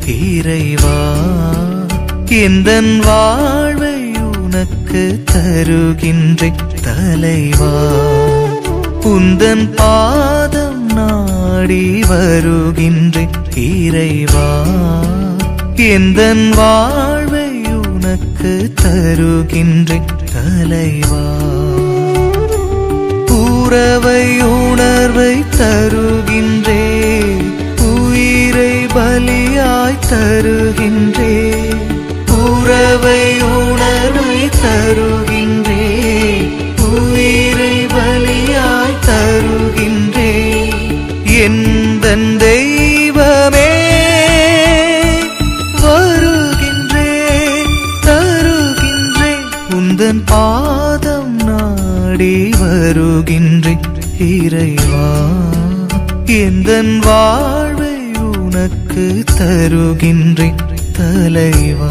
இறைவா எந்தன் வாழ்வை உனக்கு தருகின்றேன் தலைவா உந்தன் பாதம் நாடி வருகின்றேன் இறைவா எந்தன் வாழ்வை உனக்கு தருகின்றேன் தலைவா உறவை உணர்வை தருகின்றே உயிரை பலியாய் தருகின்றே உறவை உணர்வை தருகின்றே உயிரை பலியாய் தருகின்றே எந்த தெய்வமே வருகின்றேன் தருகின்றேன் உந்தன் பாதம் நாடி வருகின்றேன் இறைவா எந்தன் வாழ்வை உனக்கு தருகின்றேன் தலைவா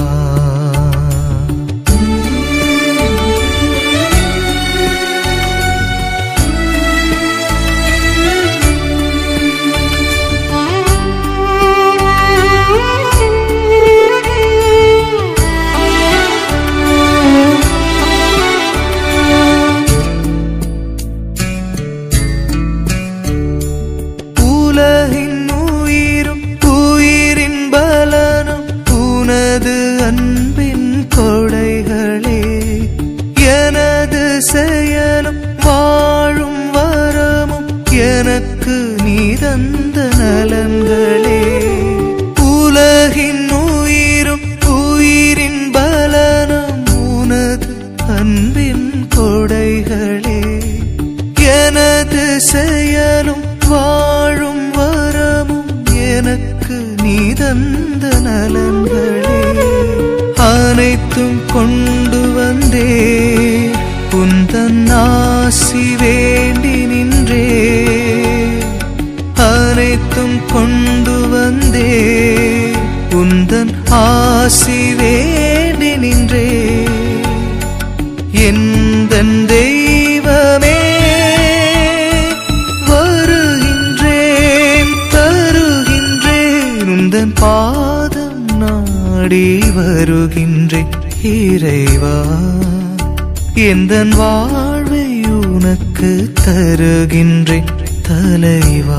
உலகின் உயிரும் உயிரின் பலனும் உனது அன்பின் கொடைகளே எனது செயலும் வாழும் வரமும் எனக்கு நீ தந்த நலன்களே உலகின் உயிரும் உயிரின் பலனும் உனது அன்பின் கொடைகளே எனது செயலும் வாழும் வரமும் எனக்கு நீ தந்த நலன்களே அனைத்தும் கொண்டு வந்தே உந்தன் ஆசி வேண்டி நின்றே அனைத்தும் கொண்டு வந்தே உந்தன் ஆசி வேண்டி நின்றே எந்தன் தெய்வமே வருகின்றேன் தருகின்றேன் உந்தன் பாதம் நாடி வருகின்றேன் இறைவா எந்தன் வாழ்வை உனக்கு தருகின்றேன் தலைவா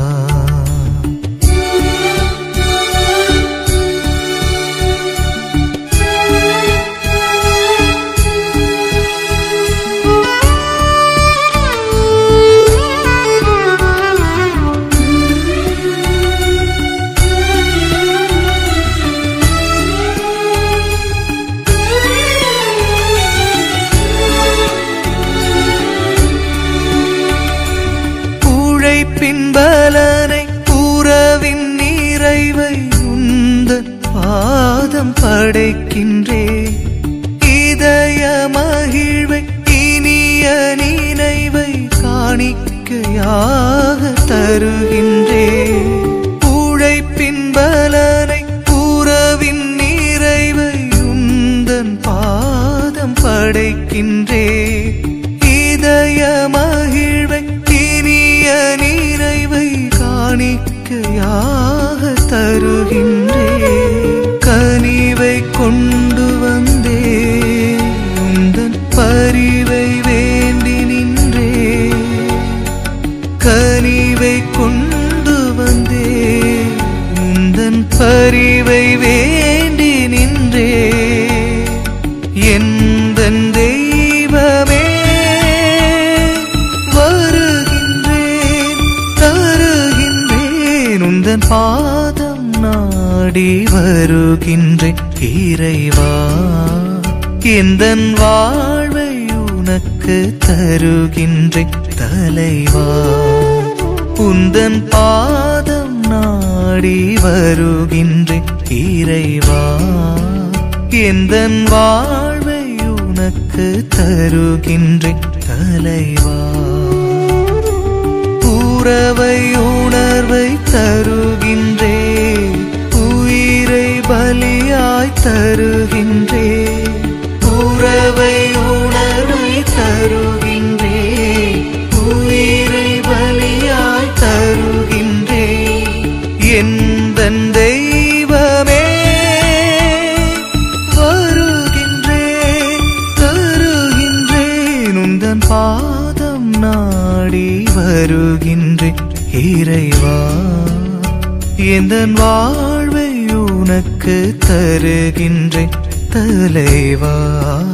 உழைப்பின் பலனை உறவின் நிறைவை உந்த பாதம் படைக்கின்றே இதய மகிழ்வை இனிய நினைவை காணிக்கையாக தருகின்றே உழைப்பின் பலனை உறவின் நிறைவை உந்தன் பாதம் படைக்கின்றே இதய மகிழ்வை இனிய நிறைவை காணிக்கையாக தருகின்றே கனிவை கொண்டு வந்தே உந்தன் பரிவை வேண்டி நின்றே கனிவை கொண்டு வந்தே உந்தன் பரிவை வேண்டி நின்றே எந்தன் தெய்வமே வருகின்றேன் தருகின்றேன் உந்தன் பாதம் நாடி வருகின்றேன் இறைவா எந்தன் வாழ்வை உனக்கு தருகின்றேன் தலைவா உந்தன் பாதம் நாடி வருகின்றேன் இறைவா எந்தன் வாழ்வை உனக்கு தருகின்றேன் தலைவா உறவை உணர்வை தருகின்றே உயிரை பலியாய் தருகின்றே உறவை உணர்வை தருகின்றே உயிரை பலியாய் தருகின்றே எந்த தெய்வமே இறைவா எந்த வாழ்வை உனக்கு தருகின்றேன் தலைவா